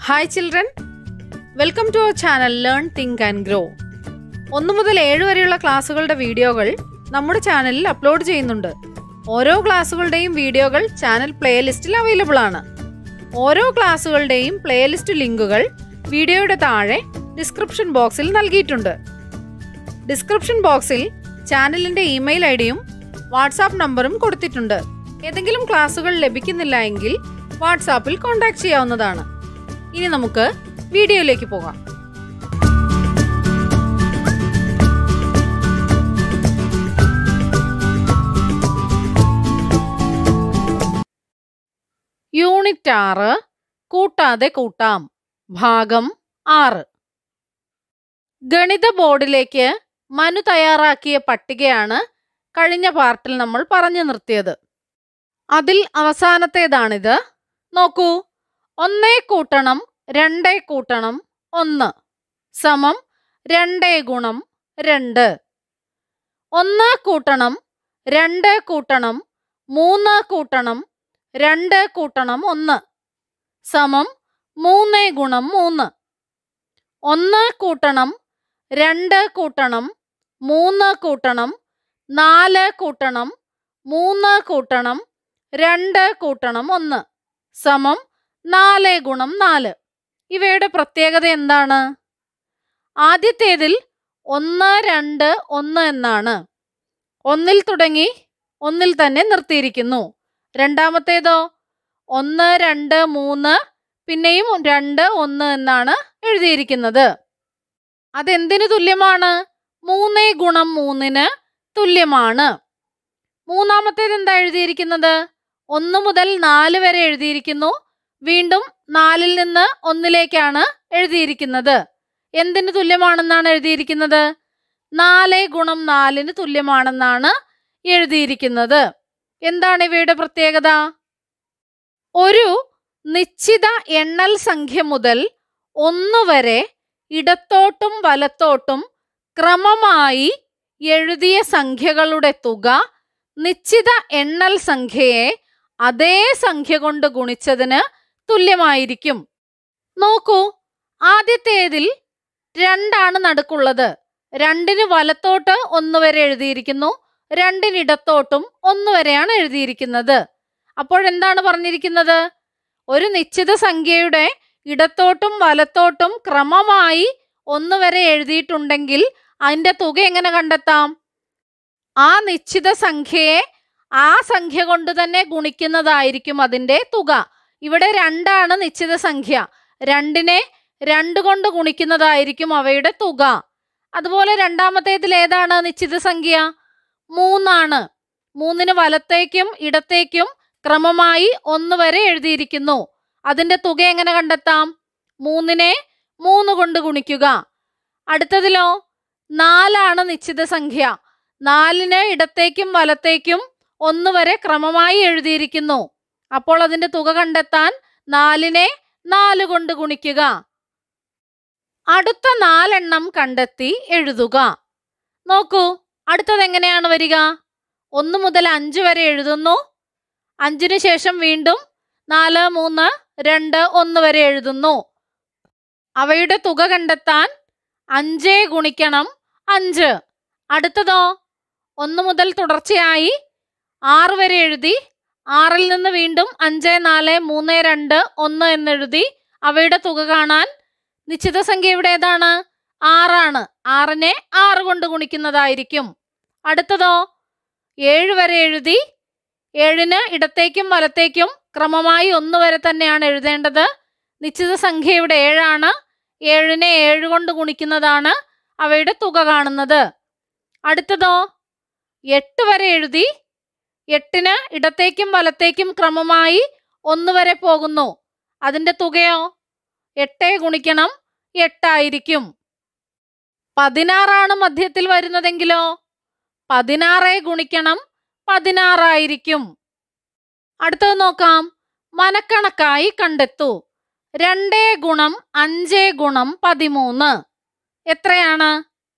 hi children welcome to our channel learn think and grow ഒന്ന് മുതൽ ഏഴ് വരെയുള്ള ക്ലാസ്സുകളുടെ വീഡിയോകൾ നമ്മുടെ ചാനലിൽ അപ്ലോഡ് ചെയ്യുന്നുണ്ട് ഓരോ ക്ലാസ്സുകളുടെയും വീഡിയോകൾ ചാനൽ പ്ലേലിസ്റ്റിൽ അവൈലബിൾ ആണ് ഓരോ ക്ലാസ്സുകളുടെയും പ്ലേലിസ്റ്റ് ലിങ്കുകൾ വീഡിയോയുടെ താഴെ ഡിസ്ക്രിപ്ഷൻ ബോക്സിൽ നൽകിയിട്ടുണ്ട് ഡിസ്ക്രിപ്ഷൻ ബോക്സിൽ ചാനലിന്റെ ഇമെയിൽ ഐ ഡിയും വാട്സാപ്പ് നമ്പറും കൊടുത്തിട്ടുണ്ട് ഏതെങ്കിലും ക്ലാസ്സുകൾ ലഭിക്കുന്നില്ല എങ്കിൽ വാട്സാപ്പിൽ കോൺടാക്ട് ചെയ്യാവുന്നതാണ് ഇനി നമുക്ക് വീഡിയോയിലേക്ക് പോകാം യൂണിറ്റ് ആറ് കൂട്ടാതെ കൂട്ടാം ഭാഗം ആറ് ഗണിത ബോർഡിലേക്ക് മനു തയ്യാറാക്കിയ പട്ടികയാണ് കഴിഞ്ഞ പാർട്ടിൽ നമ്മൾ പറഞ്ഞു നിർത്തിയത് അതിൽ അവസാനത്തേതാണിത് നോക്കൂ ഒന്നേ കൂട്ടണം രണ്ടേ കൂട്ടണം ഒന്ന് സമം രണ്ടേ ഗുണം രണ്ട് ഒന്ന് കൂട്ടണം രണ്ട് കൂട്ടണം മൂന്ന് കൂട്ടണം രണ്ട് കൂട്ടണം ഒന്ന് സമം മൂന്ന് ഗുണം മൂന്ന് ഒന്ന് കൂട്ടണം രണ്ട് കൂട്ടണം മൂന്ന് കൂട്ടണം നാല് കൂട്ടണം മൂന്ന് കൂട്ടണം രണ്ട് കൂട്ടണം ഒന്ന് സമം നാല് ഗുണം നാല് ഇവയുടെ പ്രത്യേകത എന്താണ് ആദ്യത്തേതിൽ ഒന്ന് രണ്ട് ഒന്ന് എന്നാണ് ഒന്നിൽ തുടങ്ങി ഒന്നിൽ തന്നെ നിർത്തിയിരിക്കുന്നു രണ്ടാമത്തേതോ ഒന്ന് രണ്ട് മൂന്ന് പിന്നെയും രണ്ട് ഒന്ന് എന്നാണ് എഴുതിയിരിക്കുന്നത് അതെന്തിനു തുല്യമാണ് മൂന്നേ ഗുണം മൂന്നിന് തുല്യമാണ് മൂന്നാമത്തേത് എന്താ എഴുതിയിരിക്കുന്നത് ഒന്ന് മുതൽ നാല് വരെ എഴുതിയിരിക്കുന്നു വീണ്ടും നാലിൽ നിന്ന് ഒന്നിലേക്കാണ് എഴുതിയിരിക്കുന്നത് എന്തിന് തുല്യമാണെന്നാണ് എഴുതിയിരിക്കുന്നത് നാല് ഗുണം നാലിന് തുല്യമാണെന്നാണ് എഴുതിയിരിക്കുന്നത് എന്താണ് ഇവയുടെ പ്രത്യേകത ഒരു നിശ്ചിത എണ്ണൽ സംഖ്യ മുതൽ ഒന്ന് വരെ ഇടത്തോട്ടും വലത്തോട്ടും ക്രമമായി എഴുതിയ സംഖ്യകളുടെ തുക നിശ്ചിത എണ്ണൽ സംഖ്യയെ അതേ സംഖ്യ കൊണ്ട് ഗുണിച്ചതിന് തുല്യമായിരിക്കും നോക്കൂ ആദ്യത്തേതിൽ രണ്ടാണ് നടുക്കുള്ളത് രണ്ടിന് വലത്തോട്ട് ഒന്ന് വരെ എഴുതിയിരിക്കുന്നു രണ്ടിനിടത്തോട്ടും ഒന്ന് വരെയാണ് എഴുതിയിരിക്കുന്നത് അപ്പോഴെന്താണ് പറഞ്ഞിരിക്കുന്നത് ഒരു നിശ്ചിത സംഖ്യയുടെ ഇടത്തോട്ടും വലത്തോട്ടും ക്രമമായി ഒന്ന് വരെ എഴുതിയിട്ടുണ്ടെങ്കിൽ അതിന്റെ തുക എങ്ങനെ കണ്ടെത്താം ആ നിശ്ചിത സംഖ്യയെ ആ സംഖ്യ കൊണ്ട് തന്നെ ഗുണിക്കുന്നതായിരിക്കും അതിന്റെ തുക ഇവിടെ രണ്ടാണ് നിശ്ചിത സംഖ്യ രണ്ടിനെ രണ്ട് കൊണ്ട് ഗുണിക്കുന്നതായിരിക്കും അവയുടെ തുക അതുപോലെ രണ്ടാമത്തേതിൽ ഏതാണ് നിശ്ചിത സംഖ്യ മൂന്നാണ് മൂന്നിന് വലത്തേക്കും ഇടത്തേക്കും ക്രമമായി ഒന്ന് വരെ എഴുതിയിരിക്കുന്നു അതിന്റെ തുക എങ്ങനെ കണ്ടെത്താം മൂന്നിനെ മൂന്ന് കൊണ്ട് ഗുണിക്കുക അടുത്തതിലോ നാലാണ് നിശ്ചിത സംഖ്യ നാലിന് ഇടത്തേക്കും വലത്തേക്കും ഒന്ന് വരെ ക്രമമായി എഴുതിയിരിക്കുന്നു അപ്പോൾ അതിന്റെ തുക കണ്ടെത്താൻ നാലിനെ നാല് കൊണ്ട് ഗുണിക്കുക അടുത്ത നാലെണ്ണം കണ്ടെത്തി എഴുതുക നോക്കൂ അടുത്തത് എങ്ങനെയാണ് വരിക ഒന്ന് മുതൽ അഞ്ച് വരെ എഴുതുന്നു അഞ്ചിന് ശേഷം വീണ്ടും നാല് മൂന്ന് രണ്ട് ഒന്ന് വരെ എഴുതുന്നു അവയുടെ തുക കണ്ടെത്താൻ അഞ്ചേ ഗുണിക്കണം അഞ്ച് അടുത്തതോ ഒന്ന് മുതൽ തുടർച്ചയായി ആറ് വരെ എഴുതി ആറിൽ നിന്ന് വീണ്ടും അഞ്ച് നാല് മൂന്ന് രണ്ട് ഒന്ന് എന്നെഴുതി അവയുടെ തുക കാണാൻ നിശ്ചിത സംഖ്യ ഇവിടെ ഏതാണ് ആറാണ് ആറിനെ ആറ് കൊണ്ട് ഗുണിക്കുന്നതായിരിക്കും അടുത്തതോ ഏഴ് വരെ എഴുതി ഏഴിന് ഇടത്തേക്കും വലത്തേക്കും ക്രമമായി ഒന്ന് വരെ തന്നെയാണ് എഴുതേണ്ടത് നിശ്ചിത സംഖ്യ ഇവിടെ ഏഴാണ് ഏഴിനെ ഏഴ് കൊണ്ട് ഗുണിക്കുന്നതാണ് അവയുടെ തുക കാണുന്നത് അടുത്തതോ എട്ട് വരെ എഴുതി എട്ടിന് ഇടത്തേക്കും വലത്തേക്കും ക്രമമായി ഒന്ന് വരെ പോകുന്നു അതിന്റെ തുകയോ എട്ടേ ഗുണിക്കണം എട്ടായിരിക്കും പതിനാറാണ് മധ്യത്തിൽ വരുന്നതെങ്കിലോ പതിനാറേ ഗുണിക്കണം പതിനാറായിരിക്കും അടുത്തത് നോക്കാം മനക്കണക്കായി കണ്ടെത്തൂ രണ്ടേ ഗുണം അഞ്ചേ ഗുണം പതിമൂന്ന് എത്രയാണ്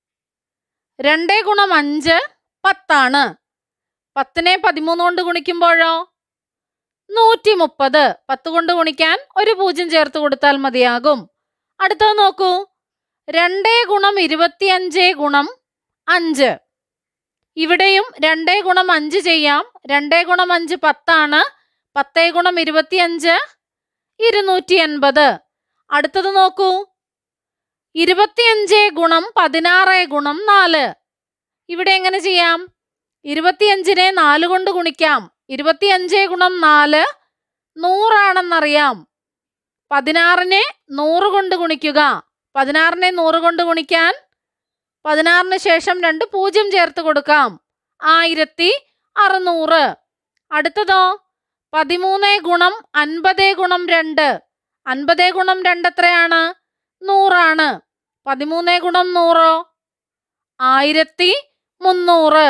രണ്ടേ ഗുണം അഞ്ച് പത്താണ് പത്തിനെ പതിമൂന്ന് കൊണ്ട് ഗുണിക്കുമ്പോഴോ നൂറ്റി മുപ്പത് പത്ത് കൊണ്ട് ഗുണിക്കാൻ ഒരു പൂജ്യം ചേർത്ത് കൊടുത്താൽ മതിയാകും അടുത്തത് നോക്കൂ രണ്ടേ ഗുണം ഇരുപത്തിയഞ്ച് ഗുണം അഞ്ച് ഇവിടെയും രണ്ടേ ഗുണം അഞ്ച് ചെയ്യാം രണ്ടേ ഗുണം അഞ്ച് പത്താണ് പത്തേ ഗുണം ഇരുപത്തിയഞ്ച് ഇരുന്നൂറ്റി എൺപത് അടുത്തത് നോക്കൂ ഇരുപത്തിയഞ്ച് ഗുണം പതിനാറ് ഗുണം നാല് ഇവിടെ എങ്ങനെ ചെയ്യാം ഇരുപത്തിയഞ്ചിനെ നാല് കൊണ്ട് ഗുണിക്കാം ഇരുപത്തിയഞ്ച് ഗുണം നാല് നൂറാണെന്നറിയാം പതിനാറിനെ നൂറ് കൊണ്ട് ഗുണിക്കുക പതിനാറിനെ നൂറ് കൊണ്ട് ഗുണിക്കാൻ പതിനാറിന് ശേഷം രണ്ട് പൂജ്യം ചേർത്ത് കൊടുക്കാം ആയിരത്തി അറുന്നൂറ് അടുത്തതോ പതിമൂന്ന് ഗുണം അൻപത് ഗുണം രണ്ട് അൻപത് ഗുണം രണ്ട് എത്രയാണ് നൂറാണ് പതിമൂന്ന് ഗുണം നൂറോ ആയിരത്തി മുന്നൂറ്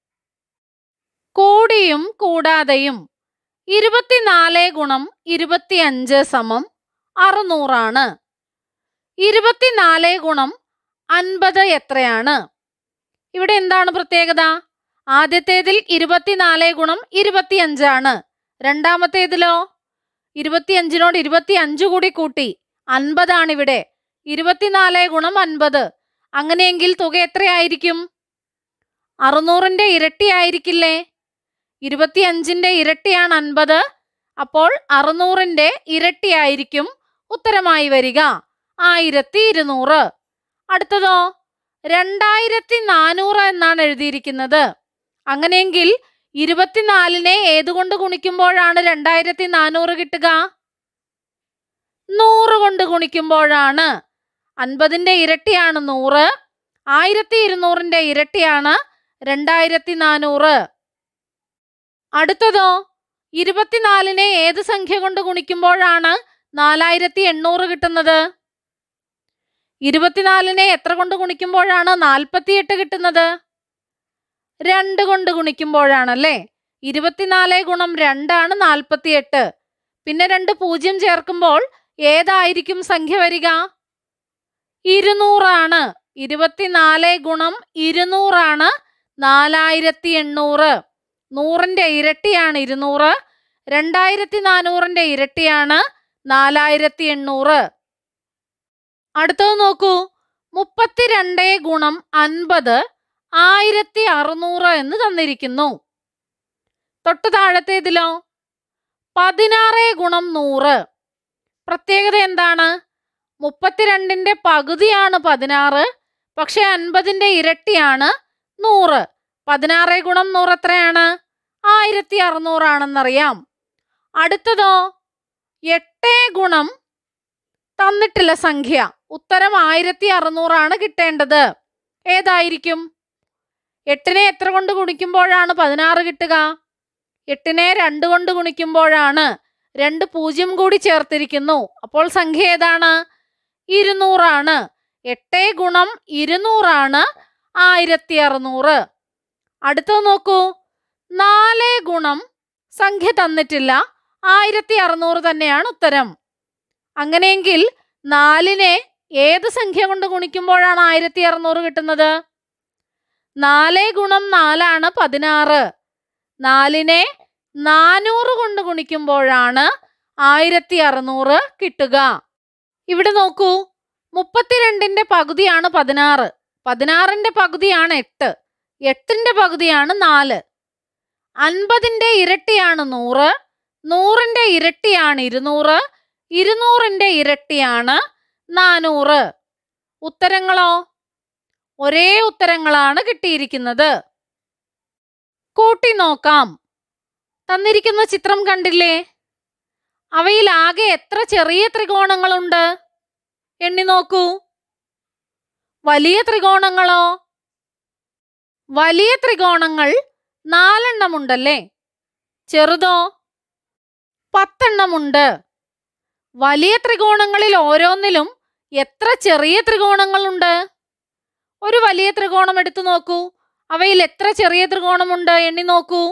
കൂടിയും കൂടാതെയും ഇരുപത്തിനാല് ഗുണം ഇരുപത്തിയഞ്ച് സമം അറുന്നൂറാണ് ഇരുപത്തിനാല് ഗുണം അൻപത് എത്രയാണ് ഇവിടെ എന്താണ് പ്രത്യേകത ആദ്യത്തേതിൽ ഇരുപത്തിനാല് ഗുണം ഇരുപത്തിയഞ്ചാണ് രണ്ടാമത്തേതിലോ ഇരുപത്തിയഞ്ചിനോട് ഇരുപത്തിയഞ്ച് കൂടി കൂട്ടി അൻപതാണ് ഇവിടെ ഇരുപത്തിനാല് ഗുണം അൻപത് അങ്ങനെയെങ്കിൽ തുക എത്രയായിരിക്കും അറുന്നൂറിന്റെ ഇരട്ടിയായിരിക്കില്ലേ ഇരുപത്തിയഞ്ചിന്റെ ഇരട്ടിയാണ് അൻപത് അപ്പോൾ അറുന്നൂറിന്റെ ഇരട്ടിയായിരിക്കും ഉത്തരമായി വരിക ആയിരത്തി ഇരുന്നൂറ് അടുത്തതോ രണ്ടായിരത്തി നാനൂറ് എന്നാണ് എഴുതിയിരിക്കുന്നത് അങ്ങനെയെങ്കിൽ ഇരുപത്തിനാലിനെ ഏതുകൊണ്ട് ഗുണിക്കുമ്പോഴാണ് രണ്ടായിരത്തി നാനൂറ് കിട്ടുക നൂറ് കൊണ്ട് ഗുണിക്കുമ്പോഴാണ് അൻപതിന്റെ ഇരട്ടിയാണ് നൂറ് ആയിരത്തി ഇരുന്നൂറിന്റെ ഇരട്ടിയാണ് രണ്ടായിരത്തി നാനൂറ് അടുത്തതോ ഇരുപത്തിനാലിനെ ഏത് സംഖ്യ കൊണ്ട് ഗുണിക്കുമ്പോഴാണ് നാലായിരത്തി എണ്ണൂറ് കിട്ടുന്നത് ഇരുപത്തിനാലിനെ എത്ര കൊണ്ട് ഗുണിക്കുമ്പോഴാണ് നാൽപ്പത്തിയെട്ട് കിട്ടുന്നത് രണ്ട് കൊണ്ട് ഗുണിക്കുമ്പോഴാണല്ലേ ഇരുപത്തിനാല് ഗുണം രണ്ടാണ് നാൽപ്പത്തിയെട്ട് പിന്നെ രണ്ട് പൂജ്യം ചേർക്കുമ്പോൾ ഏതായിരിക്കും സംഖ്യ വരിക ഇരുന്നൂറാണ് ഇരുപത്തിനാല് ഗുണം ഇരുന്നൂറാണ് നാലായിരത്തി എണ്ണൂറ് നൂറിന്റെ ഇരട്ടിയാണ് ഇരുന്നൂറ് രണ്ടായിരത്തി നാനൂറിന്റെ ഇരട്ടിയാണ് നാലായിരത്തി എണ്ണൂറ് അടുത്തത് നോക്കൂ മുപ്പത്തിരണ്ട് ഗുണം അൻപത് ആയിരത്തി അറുന്നൂറ് എന്ന് തന്നിരിക്കുന്നു തൊട്ടു താഴത്തേതിലോ പതിനാറ് ഗുണം നൂറ് പ്രത്യേകത എന്താണ് മുപ്പത്തിരണ്ടിന്റെ പകുതിയാണ് പതിനാറ് പക്ഷെ അൻപതിന്റെ ഇരട്ടിയാണ് നൂറ് പതിനാറ് ഗുണം നൂറ് എത്രയാണ് ആയിരത്തി അറുന്നൂറാണെന്നറിയാം അടുത്തതോ എട്ട് ഗുണം തന്നിട്ടില്ല സംഖ്യ ഉത്തരം ആയിരത്തി അറുന്നൂറാണ് കിട്ടേണ്ടത് ഏതായിരിക്കും എട്ടിനെ എത്ര കൊണ്ട് ഗുണിക്കുമ്പോഴാണ് പതിനാറ് കിട്ടുക എട്ടിനെ രണ്ട് കൊണ്ട് ഗുണിക്കുമ്പോഴാണ് രണ്ട് പൂജ്യം കൂടി ചേർത്തിരിക്കുന്നു അപ്പോൾ സംഖ്യ ഏതാണ് ഇരുന്നൂറാണ് എട്ട് ഗുണം ഇരുന്നൂറാണ് ആയിരത്തി അറുന്നൂറ് അടുത്തത് നോക്കൂ നാല് ഗുണം സംഖ്യ തന്നിട്ടില്ല ആയിരത്തി അറുന്നൂറ് തന്നെയാണ് ഉത്തരം അങ്ങനെയെങ്കിൽ നാലിനെ ഏത് സംഖ്യ കൊണ്ട് ഗുണിക്കുമ്പോഴാണ് ആയിരത്തി അറുന്നൂറ് കിട്ടുന്നത് നാല് ഗുണം നാലാണ് പതിനാറ് നാലിനെ നാനൂറ് കൊണ്ട് ഗുണിക്കുമ്പോഴാണ് ആയിരത്തി അറുന്നൂറ് കിട്ടുക ഇവിടെ നോക്കൂ മുപ്പത്തിരണ്ടിന്റെ പകുതിയാണ് പതിനാറ് പതിനാറിന്റെ പകുതിയാണ് എട്ട് എട്ടിന്റെ പകുതിയാണ് നാല് അൻപതിന്റെ ഇരട്ടിയാണ് നൂറ് നൂറിന്റെ ഇരട്ടിയാണ് ഇരുന്നൂറ് ഇരുന്നൂറിന്റെ ഇരട്ടിയാണ് നാനൂറ് ഉത്തരങ്ങളോ ഒരേ ഉത്തരങ്ങളാണ് കിട്ടിയിരിക്കുന്നത് കൂട്ടി നോക്കാം തന്നിരിക്കുന്ന ചിത്രം കണ്ടില്ലേ അവയിൽ ആകെ എത്ര ചെറിയ ത്രികോണങ്ങളുണ്ട് എണ്ണി നോക്കൂ വലിയ ത്രികോണങ്ങളോ വലിയ ത്രികോണങ്ങൾ നാലെണ്ണമുണ്ടല്ലേ ചെറുതോ പത്തെണ്ണമുണ്ട് വലിയ ത്രികോണങ്ങളിൽ ഓരോന്നിലും എത്ര ചെറിയ ത്രികോണങ്ങളുണ്ട് ഒരു വലിയ ത്രികോണം എടുത്തു നോക്കൂ അവയിൽ എത്ര ചെറിയ ത്രികോണമുണ്ട് എണ്ണി നോക്കൂ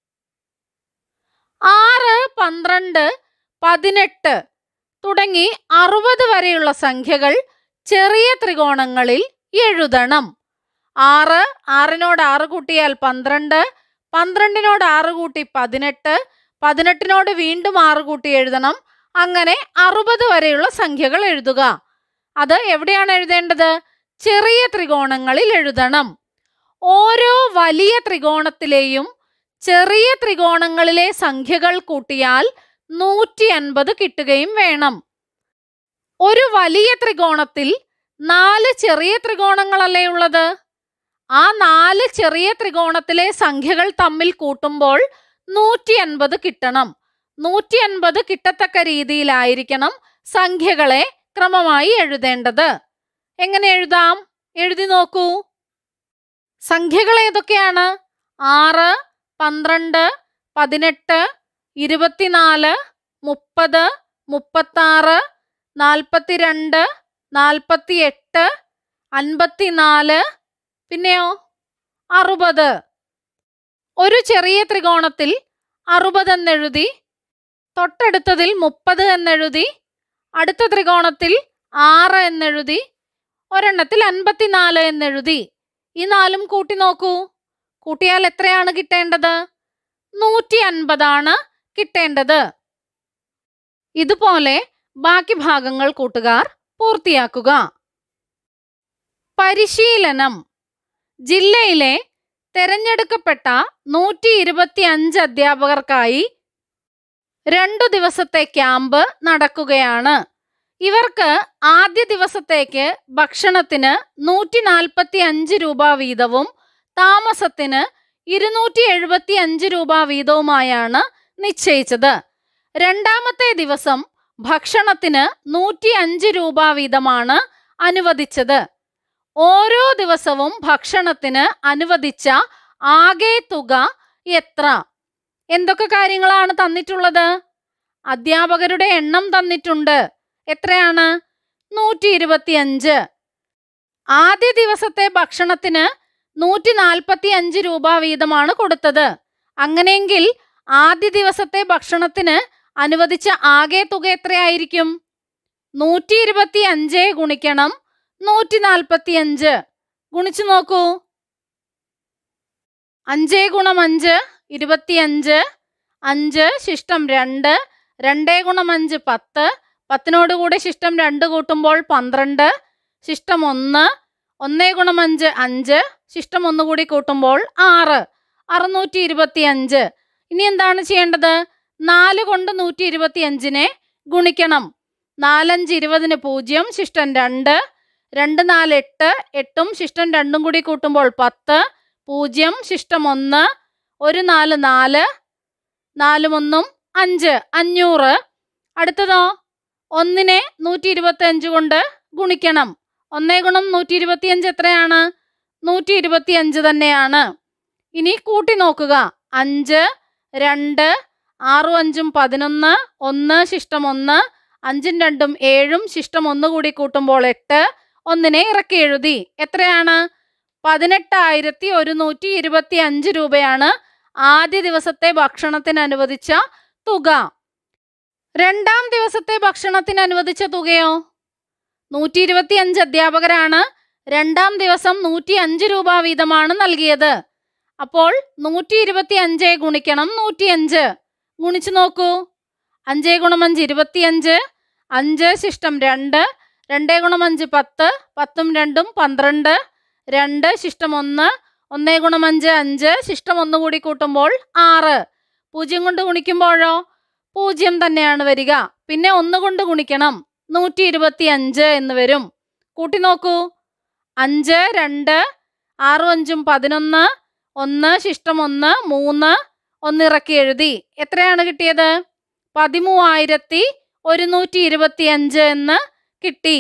ആറ് പന്ത്രണ്ട് പതിനെട്ട് തുടങ്ങി അറുപത് വരെയുള്ള സംഖ്യകൾ ചെറിയ ത്രികോണങ്ങളിൽ എഴുതണം ആറ് ആറിനോട് ആറ് കൂട്ടിയാൽ പന്ത്രണ്ട് പന്ത്രണ്ടിനോട് ആറ് കൂട്ടി പതിനെട്ട് പതിനെട്ടിനോട് വീണ്ടും ആറ് കൂട്ടി എഴുതണം അങ്ങനെ അറുപത് വരെയുള്ള സംഖ്യകൾ എഴുതുക അത് എവിടെയാണ് എഴുതേണ്ടത് ചെറിയ ത്രികോണങ്ങളിൽ എഴുതണം ഓരോ വലിയ ത്രികോണത്തിലെയും ചെറിയ ത്രികോണങ്ങളിലെ സംഖ്യകൾ കൂട്ടിയാൽ നൂറ്റി അൻപത് കിട്ടുകയും വേണം ഒരു വലിയ ത്രികോണത്തിൽ നാല് ചെറിയ ത്രികോണങ്ങളല്ലേ ഉള്ളത് ആ നാല് ചെറിയ ത്രികോണത്തിലെ സംഖ്യകൾ തമ്മിൽ കൂട്ടുമ്പോൾ നൂറ്റി അൻപത് കിട്ടണം നൂറ്റി അൻപത് കിട്ടത്തക്ക രീതിയിലായിരിക്കണം സംഖ്യകളെ ക്രമമായി എഴുതേണ്ടത് എങ്ങനെ എഴുതാം എഴുതി നോക്കൂ സംഖ്യകൾ ഏതൊക്കെയാണ് ആറ് പന്ത്രണ്ട് പതിനെട്ട് ഇരുപത്തിനാല് മുപ്പത് മുപ്പത്താറ് നാൽപ്പത്തിരണ്ട് നാൽപ്പത്തി എട്ട് അൻപത്തിനാല് പിന്നെയോ അറുപത് ഒരു ചെറിയ ത്രികോണത്തിൽ അറുപത് എന്നെഴുതി തൊട്ടടുത്തതിൽ മുപ്പത് എന്നെഴുതി അടുത്ത ത്രികോണത്തിൽ ആറ് എന്നെഴുതി ഒരെണ്ണത്തിൽ അൻപത്തിനാല് എന്നെഴുതി ഈ നാലും കൂട്ടി നോക്കൂ കൂട്ടിയാൽ എത്രയാണ് കിട്ടേണ്ടത് നൂറ്റി അൻപതാണ് കിട്ടേണ്ടത് ഇതുപോലെ ബാക്കി ഭാഗങ്ങൾ കൂട്ടുകാർ പൂർത്തിയാക്കുക പരിശീലനം ജില്ലയിലെ തെരഞ്ഞെടുക്കപ്പെട്ട നൂറ്റി ഇരുപത്തി അഞ്ച് അധ്യാപകർക്കായി രണ്ടു ദിവസത്തെ ക്യാമ്പ് നടക്കുകയാണ് ഇവർക്ക് ആദ്യ ദിവസത്തേക്ക് ഭക്ഷണത്തിന് നൂറ്റി നാൽപ്പത്തി അഞ്ച് രൂപ വീതവും താമസത്തിന് ഇരുന്നൂറ്റി എഴുപത്തി അഞ്ച് രൂപ വീതവുമായാണ് നിശ്ചയിച്ചത് രണ്ടാമത്തെ ദിവസം ഭക്ഷണത്തിന് നൂറ്റി അഞ്ച് രൂപ വീതമാണ് അനുവദിച്ചത് ഓരോ ദിവസവും ഭക്ഷണത്തിന് അനുവദിച്ച ആകെ തുക എത്ര എന്തൊക്കെ കാര്യങ്ങളാണ് തന്നിട്ടുള്ളത് അധ്യാപകരുടെ എണ്ണം തന്നിട്ടുണ്ട് എത്രയാണ് നൂറ്റി ഇരുപത്തിയഞ്ച് ആദ്യ ദിവസത്തെ ഭക്ഷണത്തിന് നൂറ്റി നാൽപ്പത്തി അഞ്ച് രൂപ വീതമാണ് കൊടുത്തത് അങ്ങനെയെങ്കിൽ ആദ്യ ദിവസത്തെ ഭക്ഷണത്തിന് അനുവദിച്ച ആകെ തുക എത്രയായിരിക്കും നൂറ്റി ഇരുപത്തി അഞ്ച് ഗുണിക്കണം നൂറ്റി നാൽപ്പത്തി അഞ്ച് ഗുണിച്ചു നോക്കൂ അഞ്ചേ ഗുണം അഞ്ച് ഇരുപത്തിയഞ്ച് അഞ്ച് ശിഷ്ടം രണ്ട് രണ്ടേ ഗുണം അഞ്ച് പത്ത് പത്തിനോട് കൂടെ ശിഷ്ടം രണ്ട് കൂട്ടുമ്പോൾ പന്ത്രണ്ട് ശിഷ്ടം ഒന്ന് ഒന്നേ ഗുണം അഞ്ച് അഞ്ച് ശിഷ്ടം ഒന്ന് കൂടി കൂട്ടുമ്പോൾ ആറ് അറുന്നൂറ്റി ഇരുപത്തി അഞ്ച് ഇനി എന്താണ് ചെയ്യേണ്ടത് നാല് കൊണ്ട് നൂറ്റി ഇരുപത്തി അഞ്ചിനെ ഗുണിക്കണം നാലഞ്ച് ഇരുപതിന് പൂജ്യം ശിഷ്ടം രണ്ട് രണ്ട് നാല് എട്ട് എട്ടും ശിഷ്ടം രണ്ടും കൂടി കൂട്ടുമ്പോൾ പത്ത് പൂജ്യം ശിഷ്ടം ഒന്ന് ഒരു നാല് നാല് നാലും ഒന്നും അഞ്ച് അഞ്ഞൂറ് അടുത്തതോ ഒന്നിനെ നൂറ്റി ഇരുപത്തി അഞ്ച് കൊണ്ട് ഗുണിക്കണം ഒന്നേ ഗുണം നൂറ്റി ഇരുപത്തി അഞ്ച് എത്രയാണ് നൂറ്റി ഇരുപത്തി അഞ്ച് തന്നെയാണ് ഇനി കൂട്ടി നോക്കുക അഞ്ച് രണ്ട് ആറും അഞ്ചും പതിനൊന്ന് ഒന്ന് ശിഷ്ടം ഒന്ന് അഞ്ചും രണ്ടും ഏഴും ശിഷ്ടം ഒന്ന് കൂടി കൂട്ടുമ്പോൾ എട്ട് ഒന്നിനെ ഇറക്കി എഴുതി എത്രയാണ് പതിനെട്ടായിരത്തി ഒരുന്നൂറ്റി ഇരുപത്തി അഞ്ച് രൂപയാണ് ആദ്യ ദിവസത്തെ ഭക്ഷണത്തിന് അനുവദിച്ച തുക രണ്ടാം ദിവസത്തെ ഭക്ഷണത്തിന് അനുവദിച്ച തുകയോ നൂറ്റി ഇരുപത്തി അഞ്ച് അധ്യാപകരാണ് രണ്ടാം ദിവസം നൂറ്റി അഞ്ച് രൂപ വീതമാണ് നൽകിയത് അപ്പോൾ നൂറ്റി ഇരുപത്തി അഞ്ച് ഗുണിക്കണം നൂറ്റി അഞ്ച് ഗുണിച്ചു നോക്കൂ അഞ്ചേ ഗുണം അഞ്ച് ഇരുപത്തിയഞ്ച് അഞ്ച് ശിഷ്ടം രണ്ട് രണ്ടേ ഗുണം അഞ്ച് പത്ത് പത്തും രണ്ടും പന്ത്രണ്ട് രണ്ട് ശിഷ്ടം ഒന്ന് ഒന്നേ ഗുണം അഞ്ച് അഞ്ച് ശിഷ്ടം ഒന്ന് കൂടി കൂട്ടുമ്പോൾ ആറ് പൂജ്യം കൊണ്ട് ഗുണിക്കുമ്പോഴോ പൂജ്യം തന്നെയാണ് വരിക പിന്നെ ഒന്ന് കൊണ്ട് ഗുണിക്കണം നൂറ്റി ഇരുപത്തി അഞ്ച് എന്ന് വരും കൂട്ടി നോക്കൂ അഞ്ച് രണ്ട് ആറും അഞ്ചും പതിനൊന്ന് ഒന്ന് ശിഷ്ടം ഒന്ന് മൂന്ന് ഒന്ന് ഇറക്കി എഴുതി എത്രയാണ് കിട്ടിയത് പതിമൂവായിരത്തി ഒരുന്നൂറ്റി ഇരുപത്തി അഞ്ച് എന്ന് കിട്ടി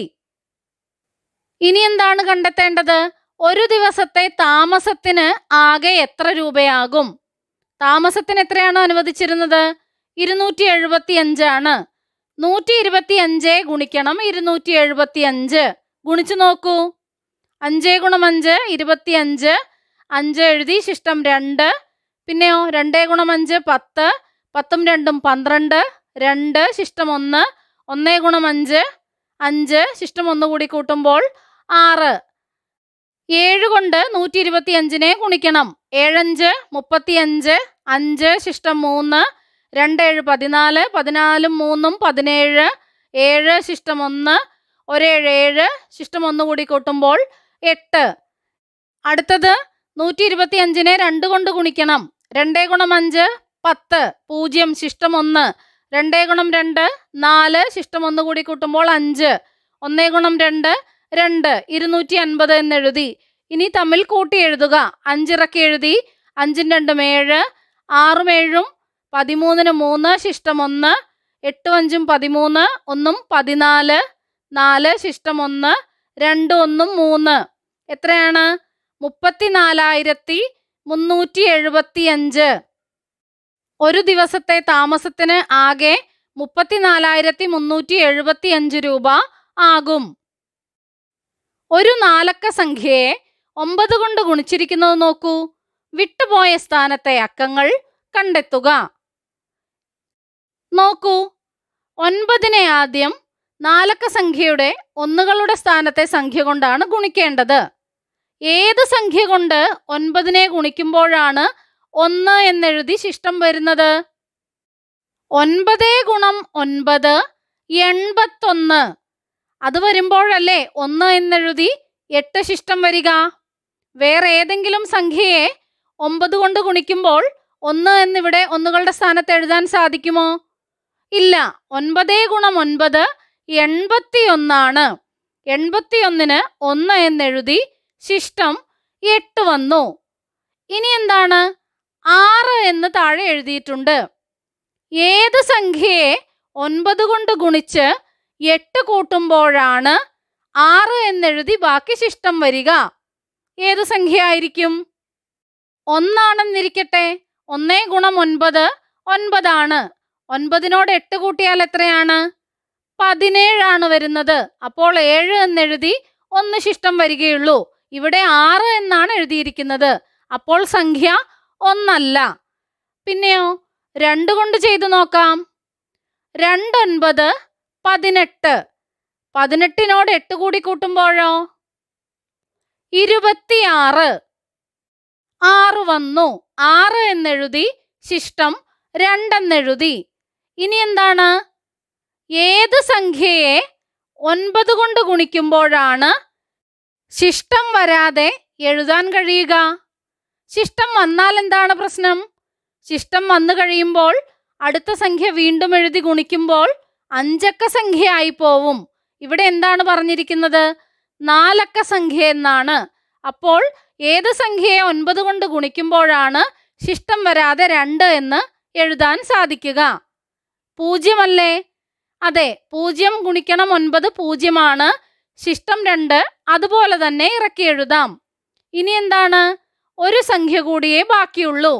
ഇനി എന്താണ് കണ്ടെത്തേണ്ടത് ഒരു ദിവസത്തെ താമസത്തിന് ആകെ എത്ര രൂപയാകും താമസത്തിന് എത്രയാണ് അനുവദിച്ചിരുന്നത് ഇരുന്നൂറ്റി എഴുപത്തി അഞ്ചാണ് നൂറ്റി ഇരുപത്തി അഞ്ച് ഗുണിക്കണം ഇരുന്നൂറ്റി എഴുപത്തി അഞ്ച് ഗുണിച്ചു നോക്കൂ അഞ്ചേ ഗുണം അഞ്ച് ഇരുപത്തി അഞ്ച് അഞ്ച് എഴുതി ശിഷ്ടം രണ്ട് പിന്നെയോ രണ്ടേ ഗുണം അഞ്ച് പത്ത് പത്തും രണ്ടും പന്ത്രണ്ട് രണ്ട് ശിഷ്ടം ഒന്ന് ഒന്നേ ഗുണം അഞ്ച് അഞ്ച് ശിഷ്ടം ഒന്ന് കൂടി കൂട്ടുമ്പോൾ ആറ് ഏഴ് കൊണ്ട് നൂറ്റി ഇരുപത്തി അഞ്ചിനെ ഗുണിക്കണം ഏഴഞ്ച് മുപ്പത്തി അഞ്ച് അഞ്ച് ശിഷ്ടം മൂന്ന് രണ്ട് ഏഴ് പതിനാല് പതിനാലും മൂന്നും പതിനേഴ് ഏഴ് ശിഷ്ടം ഒന്ന് ഒരേഴ് ഏഴ് ശിഷ്ടം ഒന്ന് കൂടി കൂട്ടുമ്പോൾ എട്ട് അടുത്തത് നൂറ്റി ഇരുപത്തി അഞ്ചിനെ രണ്ട് കൊണ്ട് ഗുണിക്കണം രണ്ടേ ഗുണം അഞ്ച് പത്ത് പൂജ്യം ശിഷ്ടം ഒന്ന് രണ്ടേ ഗുണം രണ്ട് നാല് ശിഷ്ടം ഒന്ന് കൂടി കൂട്ടുമ്പോൾ അഞ്ച് ഒന്നേ ഗുണം രണ്ട് രണ്ട് ഇരുന്നൂറ്റി അൻപത് എന്നെഴുതി ഇനി തമ്മിൽ കൂട്ടി എഴുതുക അഞ്ചിറക്കി എഴുതി അഞ്ചും രണ്ടും ഏഴ് ആറും ഏഴും പതിമൂന്നിന് മൂന്ന് ശിഷ്ടം ഒന്ന് എട്ടും അഞ്ചും പതിമൂന്ന് ഒന്നും പതിനാല് നാല് ശിഷ്ടം ഒന്ന് രണ്ട് ഒന്നും മൂന്ന് എത്രയാണ് മുപ്പത്തിനാലായിരത്തി മുന്നൂറ്റി എഴുപത്തി അഞ്ച് ഒരു ദിവസത്തെ താമസത്തിന് ആകെ മുപ്പത്തിനാലായിരത്തി മുന്നൂറ്റി എഴുപത്തി അഞ്ച് രൂപ ആകും ഒരു നാലക്ക സംഖ്യയെ ഒമ്പത് കൊണ്ട് ഗുണിച്ചിരിക്കുന്നത് നോക്കൂ വിട്ടുപോയ സ്ഥാനത്തെ അക്കങ്ങൾ കണ്ടെത്തുക നോക്കൂ ഒൻപതിനെ ആദ്യം നാലക്ക സംഖ്യയുടെ ഒന്നുകളുടെ സ്ഥാനത്തെ സംഖ്യ കൊണ്ടാണ് ഗുണിക്കേണ്ടത് ഏത് സംഖ്യ കൊണ്ട് ഒൻപതിനെ ഗുണിക്കുമ്പോഴാണ് ഒന്ന് എന്നെഴുതി ശിഷ്ടം വരുന്നത് ഒൻപത് ഗുണം ഒൻപത് എൺപത്തൊന്ന് അത് വരുമ്പോഴല്ലേ ഒന്ന് എന്നെഴുതി എട്ട് ശിഷ്ടം വരിക വേറെ ഏതെങ്കിലും സംഖ്യയെ ഒമ്പത് കൊണ്ട് ഗുണിക്കുമ്പോൾ ഒന്ന് എന്നിവിടെ ഒന്നുകളുടെ സ്ഥാനത്ത് എഴുതാൻ സാധിക്കുമോ ഇല്ല ഒൻപതേ ഗുണം ഒൻപത് എൺപത്തിയൊന്നാണ് എൺപത്തിയൊന്നിന് ഒന്ന് എന്നെഴുതി ശിഷ്ടം എട്ട് വന്നു ഇനി എന്താണ് ആറ് എന്ന് താഴെ എഴുതിയിട്ടുണ്ട് ഏത് സംഖ്യയെ ഒൻപത് കൊണ്ട് ഗുണിച്ച് എട്ട് കൂട്ടുമ്പോഴാണ് ആറ് എന്നെഴുതി ബാക്കി ശിഷ്ടം വരിക ഏത് സംഖ്യ ആയിരിക്കും ഒന്നാണെന്നിരിക്കട്ടെ ഒന്നേ ഗുണം ഒൻപത് ഒൻപതാണ് ഒൻപതിനോട് എട്ട് കൂട്ടിയാൽ എത്രയാണ് പതിനേഴാണ് വരുന്നത് അപ്പോൾ ഏഴ് എന്നെഴുതി ഒന്ന് ശിഷ്ടം വരികയുള്ളൂ ഇവിടെ ആറ് എന്നാണ് എഴുതിയിരിക്കുന്നത് അപ്പോൾ സംഖ്യ ഒന്നല്ല പിന്നെയോ രണ്ട് കൊണ്ട് ചെയ്തു നോക്കാം രണ്ടൊൻപത് പതിനെട്ട് പതിനെട്ടിനോട് എട്ട് കൂടി കൂട്ടുമ്പോഴോ ഇരുപത്തിയാറ് ആറ് വന്നു ആറ് എന്നെഴുതി ശിഷ്ടം രണ്ടെന്നെഴുതി ഇനി എന്താണ് ഏത് സംഖ്യയെ ഒൻപത് കൊണ്ട് ഗുണിക്കുമ്പോഴാണ് ശിഷ്ടം വരാതെ എഴുതാൻ കഴിയുക ശിഷ്ടം വന്നാൽ എന്താണ് പ്രശ്നം ശിഷ്ടം വന്നു കഴിയുമ്പോൾ അടുത്ത സംഖ്യ വീണ്ടും എഴുതി ഗുണിക്കുമ്പോൾ അഞ്ചക്ക സംഖ്യയായി പോവും ഇവിടെ എന്താണ് പറഞ്ഞിരിക്കുന്നത് നാലക്ക സംഖ്യ എന്നാണ് അപ്പോൾ ഏത് സംഖ്യയെ ഒൻപത് കൊണ്ട് ഗുണിക്കുമ്പോഴാണ് ശിഷ്ടം വരാതെ രണ്ട് എന്ന് എഴുതാൻ സാധിക്കുക പൂജ്യമല്ലേ അതെ പൂജ്യം ഗുണിക്കണം ഒൻപത് പൂജ്യമാണ് ശിഷ്ടം രണ്ട് അതുപോലെ തന്നെ ഇറക്കി എഴുതാം ഇനി എന്താണ് ഒരു സംഖ്യ കൂടിയേ ബാക്കിയുള്ളൂ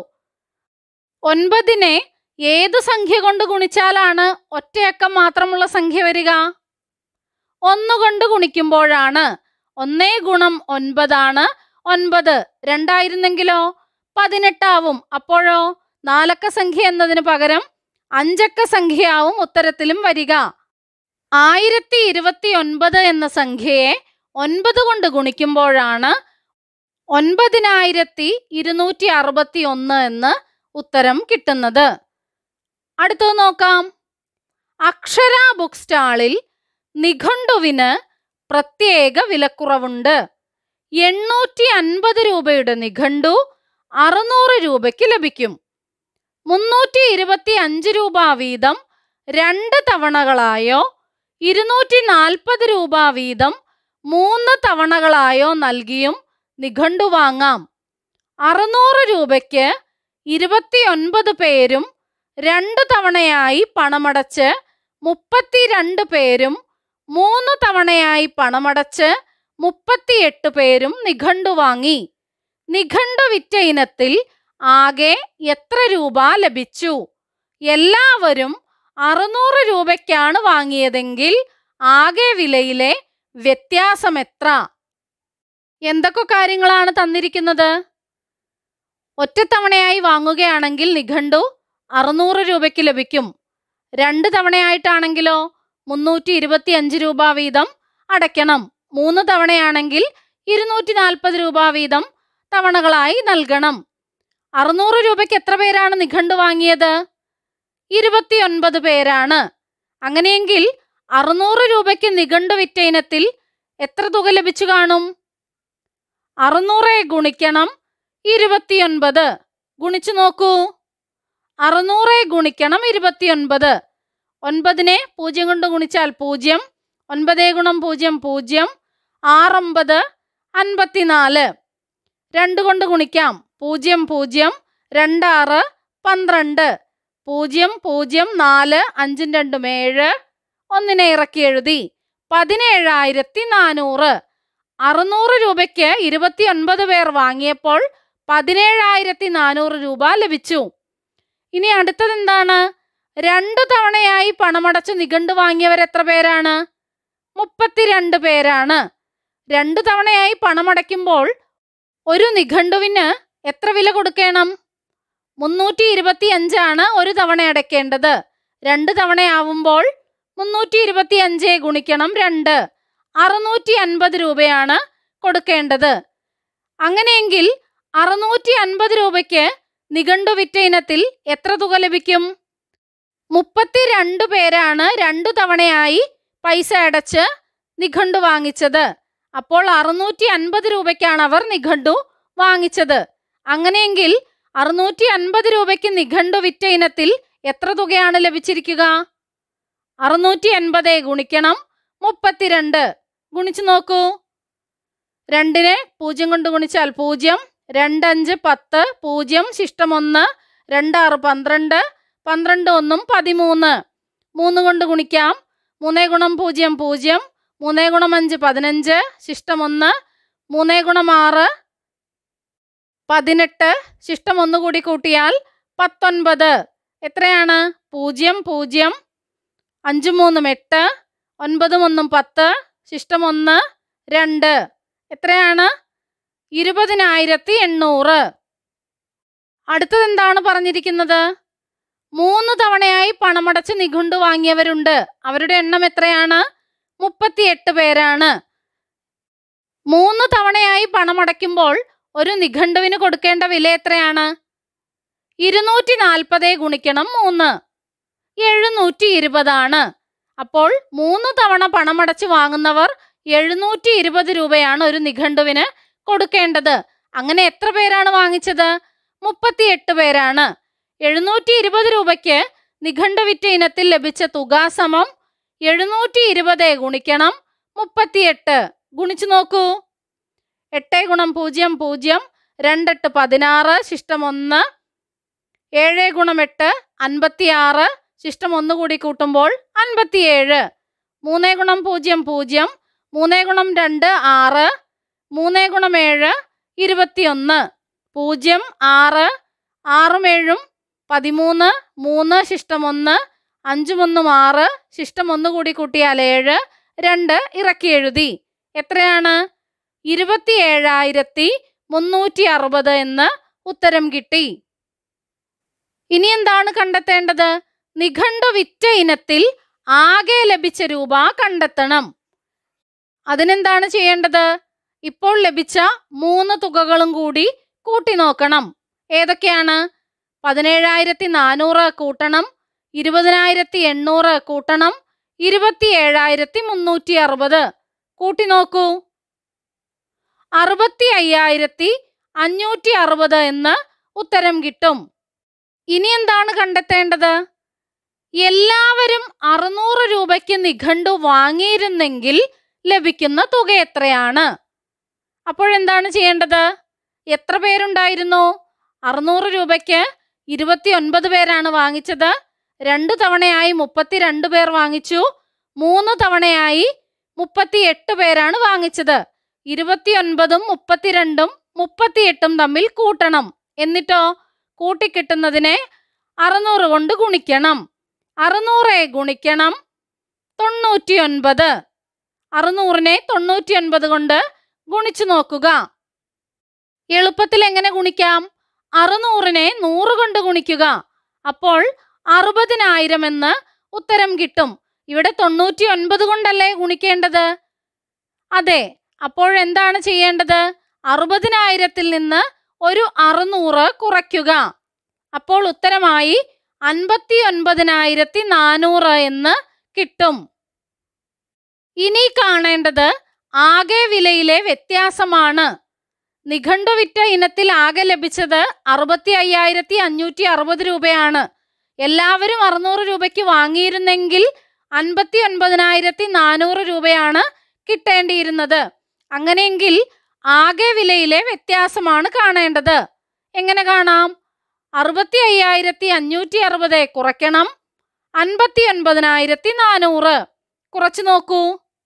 ഒൻപതിനെ ഏത് സംഖ്യ കൊണ്ട് ഗുണിച്ചാലാണ് ഒറ്റയക്കം മാത്രമുള്ള സംഖ്യ വരിക ഒന്നുകൊണ്ട് ഗുണിക്കുമ്പോഴാണ് ഒന്നേ ഗുണം ഒൻപതാണ് ഒൻപത് രണ്ടായിരുന്നെങ്കിലോ പതിനെട്ടാവും അപ്പോഴോ നാലക്ക സംഖ്യ എന്നതിന് പകരം അഞ്ചക്ക സംഖ്യയാവും ഉത്തരത്തിലും വരിക ആയിരത്തി ഇരുപത്തി ഒൻപത് എന്ന സംഖ്യയെ ഒൻപത് കൊണ്ട് ഗുണിക്കുമ്പോഴാണ് ഒൻപതിനായിരത്തി ഇരുന്നൂറ്റി അറുപത്തി ഒന്ന് എന്ന് ഉത്തരം കിട്ടുന്നത് അടുത്തത് നോക്കാം അക്ഷര ബുക്ക് സ്റ്റാളിൽ നിഘണ്ടുവിന് പ്രത്യേക വിലക്കുറവുണ്ട് എണ്ണൂറ്റി അൻപത് രൂപയുടെ നിഘണ്ടു അറുന്നൂറ് രൂപയ്ക്ക് ലഭിക്കും മുന്നൂറ്റി ഇരുപത്തി അഞ്ച് രൂപ വീതം രണ്ട് തവണകളായോ ഇരുന്നൂറ്റി നാൽപ്പത് രൂപ വീതം മൂന്ന് തവണകളായോ നൽകിയും നിഘണ്ടു വാങ്ങാം അറുന്നൂറ് രൂപയ്ക്ക് ഇരുപത്തിയൊൻപത് പേരും രണ്ട് തവണയായി പണമടച്ച് മുപ്പത്തിരണ്ട് പേരും മൂന്ന് തവണയായി പണമടച്ച് മുപ്പത്തിയെട്ട് പേരും നിഘണ്ടു വാങ്ങി നിഘണ്ടു വിറ്റ ഇനത്തിൽ ആകെ എത്ര രൂപ ലഭിച്ചു എല്ലാവരും അറുന്നൂറ് രൂപയ്ക്കാണ് വാങ്ങിയതെങ്കിൽ ആകെ വിലയിലെ വ്യത്യാസം എത്ര എന്തൊക്കെ കാര്യങ്ങളാണ് തന്നിരിക്കുന്നത് ഒറ്റത്തവണയായി വാങ്ങുകയാണെങ്കിൽ നിഘണ്ടു അറുന്നൂറ് രൂപയ്ക്ക് ലഭിക്കും രണ്ട് തവണയായിട്ടാണെങ്കിലോ മുന്നൂറ്റി ഇരുപത്തി അഞ്ച് രൂപ വീതം അടയ്ക്കണം മൂന്ന് തവണയാണെങ്കിൽ ഇരുന്നൂറ്റി നാൽപ്പത് രൂപ വീതം തവണകളായി നൽകണം അറുന്നൂറ് രൂപയ്ക്ക് എത്ര പേരാണ് നിഘണ്ടു വാങ്ങിയത് ഇരുപത്തിയൊൻപത് പേരാണ് അങ്ങനെയെങ്കിൽ അറുന്നൂറ് രൂപയ്ക്ക് നിഘണ്ടു വിറ്റ ഇനത്തിൽ എത്ര തുക ലഭിച്ചു കാണും അറുന്നൂറെ ഗുണിക്കണം ഇരുപത്തിയൊൻപത് ഗുണിച്ചു നോക്കൂ അറുന്നൂറെ ഗുണിക്കണം ഇരുപത്തിയൊൻപത് ഒൻപതിനെ പൂജ്യം കൊണ്ട് ഗുണിച്ചാൽ പൂജ്യം ഒൻപതേ ഗുണം പൂജ്യം പൂജ്യം ആറൊമ്പത് അൻപത്തിനാല് രണ്ട് കൊണ്ട് ഗുണിക്കാം പൂജ്യം പൂജ്യം രണ്ടാറ് പന്ത്രണ്ട് പൂജ്യം പൂജ്യം നാല് അഞ്ചും രണ്ടും ഏഴ് ഒന്നിനെ ഇറക്കി എഴുതി പതിനേഴായിരത്തി നാനൂറ് അറുന്നൂറ് രൂപയ്ക്ക് ഇരുപത്തിയൊൻപത് പേർ വാങ്ങിയപ്പോൾ പതിനേഴായിരത്തി നാനൂറ് രൂപ ലഭിച്ചു ഇനി അടുത്തത് എന്താണ് രണ്ടു തവണയായി പണമടച്ച് നിഘണ്ടു വാങ്ങിയവർ എത്ര പേരാണ് മുപ്പത്തിരണ്ട് പേരാണ് രണ്ടു തവണയായി പണമടയ്ക്കുമ്പോൾ ഒരു നിഘണ്ടുവിന് എത്ര വില കൊടുക്കണം മുന്നൂറ്റി ഇരുപത്തി അഞ്ചാണ് ഒരു തവണ അടയ്ക്കേണ്ടത് രണ്ട് തവണയാവുമ്പോൾ മുന്നൂറ്റി ഇരുപത്തി അഞ്ച് ഗുണിക്കണം രണ്ട് അറുന്നൂറ്റി അൻപത് രൂപയാണ് കൊടുക്കേണ്ടത് അങ്ങനെയെങ്കിൽ അറുന്നൂറ്റി അൻപത് രൂപയ്ക്ക് നിഘണ്ടു വിറ്റ ഇനത്തിൽ എത്ര തുക ലഭിക്കും മുപ്പത്തിരണ്ട് പേരാണ് രണ്ടു തവണയായി പൈസ അടച്ച് നിഘണ്ടു വാങ്ങിച്ചത് അപ്പോൾ അറുന്നൂറ്റി അൻപത് രൂപയ്ക്കാണ് അവർ നിഘണ്ടു വാങ്ങിച്ചത് അങ്ങനെയെങ്കിൽ അറുന്നൂറ്റി അൻപത് രൂപയ്ക്ക് നിഘണ്ടു വിറ്റ ഇനത്തിൽ എത്ര തുകയാണ് ലഭിച്ചിരിക്കുക അറുന്നൂറ്റി അൻപത് ഗുണിക്കണം മുപ്പത്തിരണ്ട് ഗുണിച്ചു നോക്കൂ രണ്ടിനെ പൂജ്യം കൊണ്ട് ഗുണിച്ചാൽ പൂജ്യം രണ്ടഞ്ച് പത്ത് പൂജ്യം ശിഷ്ടം ഒന്ന് രണ്ടാറ് പന്ത്രണ്ട് പന്ത്രണ്ട് ഒന്നും പതിമൂന്ന് മൂന്ന് കൊണ്ട് ഗുണിക്കാം മൂന്നേ ഗുണം പൂജ്യം പൂജ്യം മൂന്നേ ഗുണം അഞ്ച് പതിനഞ്ച് ശിഷ്ടം ഒന്ന് മൂന്നേ ഗുണം ആറ് പതിനെട്ട് ശിഷ്ടം ഒന്നുകൂടി കൂട്ടിയാൽ പത്തൊൻപത് എത്രയാണ് പൂജ്യം പൂജ്യം അഞ്ചും മൂന്നും എട്ട് ഒൻപതും ഒന്നും പത്ത് ശിഷ്ടം ഒന്ന് രണ്ട് എത്രയാണ് ഇരുപതിനായിരത്തി എണ്ണൂറ് അടുത്തത് എന്താണ് പറഞ്ഞിരിക്കുന്നത് മൂന്ന് തവണയായി പണമടച്ച് നിഘണ്ടു വാങ്ങിയവരുണ്ട് അവരുടെ എണ്ണം എത്രയാണ് മുപ്പത്തിയെട്ട് പേരാണ് മൂന്ന് തവണയായി പണമടയ്ക്കുമ്പോൾ ഒരു നിഘണ്ടുവിന് കൊടുക്കേണ്ട വില എത്രയാണ് ഇരുന്നൂറ്റി നാൽപ്പത് ഗുണിക്കണം മൂന്ന് എഴുന്നൂറ്റി ഇരുപതാണ് അപ്പോൾ മൂന്ന് തവണ പണമടച്ച് വാങ്ങുന്നവർ എഴുന്നൂറ്റി ഇരുപത് രൂപയാണ് ഒരു നിഘണ്ടുവിന് കൊടുക്കേണ്ടത് അങ്ങനെ എത്ര പേരാണ് വാങ്ങിച്ചത് മുപ്പത്തിയെട്ട് പേരാണ് എഴുന്നൂറ്റി ഇരുപത് രൂപയ്ക്ക് നിഘണ്ടു വിറ്റ ഇനത്തിൽ ലഭിച്ച തുക സമം എഴുന്നൂറ്റി ഇരുപത് ഗുണിക്കണം മുപ്പത്തിയെട്ട് ഗുണിച്ചു നോക്കൂ എട്ട് ഗുണം പൂജ്യം പൂജ്യം രണ്ടെട്ട് പതിനാറ് ശിഷ്ടം ഒന്ന് ഏഴ് ഗുണം എട്ട് അൻപത്തിയാറ് ശിഷ്ടം ഒന്ന് കൂടി കൂട്ടുമ്പോൾ അൻപത്തിയേഴ് മൂന്ന് ഗുണം പൂജ്യം പൂജ്യം മൂന്ന് ഗുണം രണ്ട് ആറ് മൂന്ന് ഗുണം ഏഴ് ഇരുപത്തിയൊന്ന് പൂജ്യം ആറ് ആറും ഏഴും പതിമൂന്ന് മൂന്ന് ശിഷ്ടം ഒന്ന് അഞ്ചും ഒന്നും ആറ് ശിഷ്ടം ഒന്ന് കൂടി കൂട്ടിയാൽ ഏഴ് രണ്ട് ഇറക്കി എഴുതി എത്രയാണ് ഇരുപത്തി ഏഴായിരത്തി മുന്നൂറ്റി അറുപത് എന്ന് ഉത്തരം കിട്ടി ഇനി എന്താണ് കണ്ടെത്തേണ്ടത് നിഘണ്ടു വിറ്റ ഇനത്തിൽ ആകെ ലഭിച്ച രൂപ കണ്ടെത്തണം അതിനെന്താണ് ചെയ്യേണ്ടത് ഇപ്പോൾ ലഭിച്ച മൂന്ന് തുകകളും കൂടി കൂട്ടി നോക്കണം ഏതൊക്കെയാണ് പതിനേഴായിരത്തി നാനൂറ് കൂട്ടണം ഇരുപതിനായിരത്തി എണ്ണൂറ് കൂട്ടണം ഇരുപത്തി ഏഴായിരത്തി മുന്നൂറ്റി അറുപത് കൂട്ടി നോക്കൂ അറുപത്തി അയ്യായിരത്തി അഞ്ഞൂറ്റി അറുപത് എന്ന് ഉത്തരം കിട്ടും ഇനി എന്താണ് കണ്ടെത്തേണ്ടത് എല്ലാവരും അറുന്നൂറ് രൂപയ്ക്ക് നിഘണ്ടു വാങ്ങിയിരുന്നെങ്കിൽ ലഭിക്കുന്ന തുക എത്രയാണ് അപ്പോഴെന്താണ് ചെയ്യേണ്ടത് എത്ര പേരുണ്ടായിരുന്നു അറുന്നൂറ് രൂപയ്ക്ക് ഇരുപത്തി ഒൻപത് പേരാണ് വാങ്ങിച്ചത് രണ്ടു തവണയായി മുപ്പത്തിരണ്ട് പേർ വാങ്ങിച്ചു മൂന്ന് തവണയായി മുപ്പത്തി എട്ട് പേരാണ് വാങ്ങിച്ചത് ഇരുപത്തിയൊൻപതും മുപ്പത്തിരണ്ടും മുപ്പത്തിയെട്ടും തമ്മിൽ കൂട്ടണം എന്നിട്ടോ കൂട്ടിക്കിട്ടുന്നതിനെ അറുന്നൂറ് കൊണ്ട് ഗുണിക്കണം അറുന്നൂറെ ഗുണിക്കണം തൊണ്ണൂറ്റിയൊൻപത് അറുന്നൂറിനെ തൊണ്ണൂറ്റിയൊൻപത് കൊണ്ട് ഗുണിച്ചു നോക്കുക എളുപ്പത്തിൽ എങ്ങനെ ഗുണിക്കാം അറുന്നൂറിനെ നൂറ് കൊണ്ട് ഗുണിക്കുക അപ്പോൾ അറുപതിനായിരം എന്ന് ഉത്തരം കിട്ടും ഇവിടെ തൊണ്ണൂറ്റി ഒൻപത് കൊണ്ടല്ലേ ഗുണിക്കേണ്ടത് അതെ അപ്പോൾ എന്താണ് ചെയ്യേണ്ടത് അറുപതിനായിരത്തിൽ നിന്ന് ഒരു അറുന്നൂറ് കുറയ്ക്കുക അപ്പോൾ ഉത്തരമായി അൻപത്തി ഒൻപതിനായിരത്തി നാനൂറ് എന്ന് കിട്ടും ഇനി കാണേണ്ടത് ആകെ വിലയിലെ വ്യത്യാസമാണ് നിഘണ്ടു വിറ്റ ഇനത്തിൽ ആകെ ലഭിച്ചത് അറുപത്തി അയ്യായിരത്തി അഞ്ഞൂറ്റി അറുപത് രൂപയാണ് എല്ലാവരും അറുന്നൂറ് രൂപയ്ക്ക് വാങ്ങിയിരുന്നെങ്കിൽ അൻപത്തി ഒൻപതിനായിരത്തി നാനൂറ് രൂപയാണ് കിട്ടേണ്ടിയിരുന്നത് അങ്ങനെയെങ്കിൽ ആകെ വിലയിലെ വ്യത്യാസമാണ് കാണേണ്ടത് എങ്ങനെ കാണാം അറുപത്തി അയ്യായിരത്തി അഞ്ഞൂറ്റി അറുപത് കുറയ്ക്കണം അൻപത്തി ഒൻപതിനായിരത്തി നാനൂറ് കുറച്ചു നോക്കൂ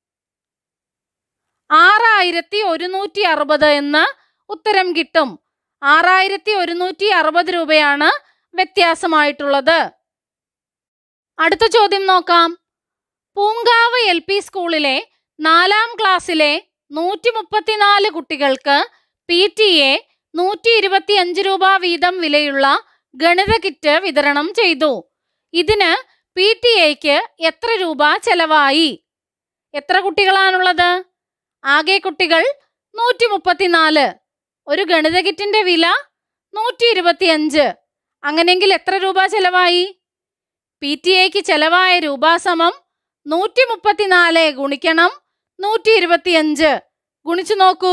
ആറായിരത്തി ഒരുന്നൂറ്റി അറുപത് എന്ന് ഉത്തരം കിട്ടും ആറായിരത്തി ഒരുന്നൂറ്റി അറുപത് രൂപയാണ് വ്യത്യാസമായിട്ടുള്ളത് അടുത്ത ചോദ്യം നോക്കാം പൂങ്കാവ് എൽ പി സ്കൂളിലെ നാലാം ക്ലാസ്സിലെ നൂറ്റി മുപ്പത്തിനാല് കുട്ടികൾക്ക് പി ടി എ നൂറ്റി ഇരുപത്തി അഞ്ച് രൂപ വീതം വിലയുള്ള ഗണിത കിറ്റ് വിതരണം ചെയ്തു ഇതിന് പി ടി എക്ക് എത്ര രൂപ ചെലവായി എത്ര കുട്ടികളാണുള്ളത് ആകെ കുട്ടികൾ നൂറ്റി മുപ്പത്തിനാല് ഒരു ഗണിത കിറ്റിന്റെ വില നൂറ്റി ഇരുപത്തിയഞ്ച് അങ്ങനെയെങ്കിൽ എത്ര രൂപ ചെലവായി പി ടി എക്ക് ചെലവായ രൂപ സമം നൂറ്റി മുപ്പത്തിനാല് ഗുണിക്കണം നൂറ്റി ഇരുപത്തിയഞ്ച് ഗുണിച്ചു നോക്കൂ